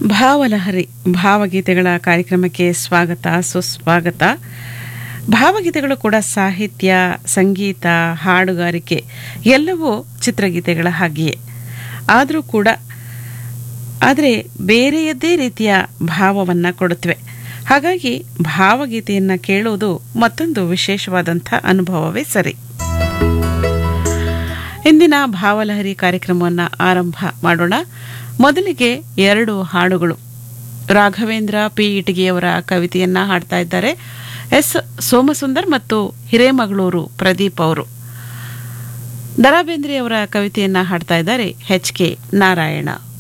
ಭಾವಲಹರಿ ಭಾವಗೀತೆಗಳ ಕಾರ್ಯಕ್ರಮಕ್ಕೆ ಸ್ವಾಗತ ಸುಸ್ವಾಗತ ಭಾವಗೀತೆಗಳು ಕೂಡ ಸಾಹಿತ್ಯ ಸಂಗೀತ ಹಾಡುಗಾರಿಕೆ ಎಲ್ಲವೂ ಚಿತ್ರಗೀತೆಗಳ ಹಾಗೆಯೇ ಆದರೂ ಕೂಡ ಆದರೆ ಬೇರೆಯದ್ದೇ ರೀತಿಯ ಭಾವವನ್ನು ಕೊಡುತ್ತವೆ ಹಾಗಾಗಿ ಭಾವಗೀತೆಯನ್ನು ಕೇಳುವುದು ಮತ್ತೊಂದು ವಿಶೇಷವಾದಂಥ ಅನುಭವವೇ ಸರಿ ಇಂದಿನ ಭಾವಲಹರಿ ಕಾರ್ಯಕ್ರಮವನ್ನು ಆರಂಭ ಮಾಡೋಣ ಮೊದಲಿಗೆ ಎರಡು ಹಾಡುಗಳು ರಾಘವೇಂದ್ರ ಪಿ ಇಟಗಿಯವರ ಕವಿತೆಯನ್ನ ಹಾಡ್ತಾ ಇದ್ದಾರೆ ಎಸ್ ಸೋಮಸುಂದರ್ ಮತ್ತು ಹಿರೇಮಗಳೂರು ಪ್ರದೀಪ್ ಅವರು ದರಾ ಬೇಂದ್ರೆಯವರ ಕವಿತೆಯನ್ನ ಹಾಡ್ತಾ ಇದ್ದಾರೆ ಎಚ್ ಕೆ ನಾರಾಯಣ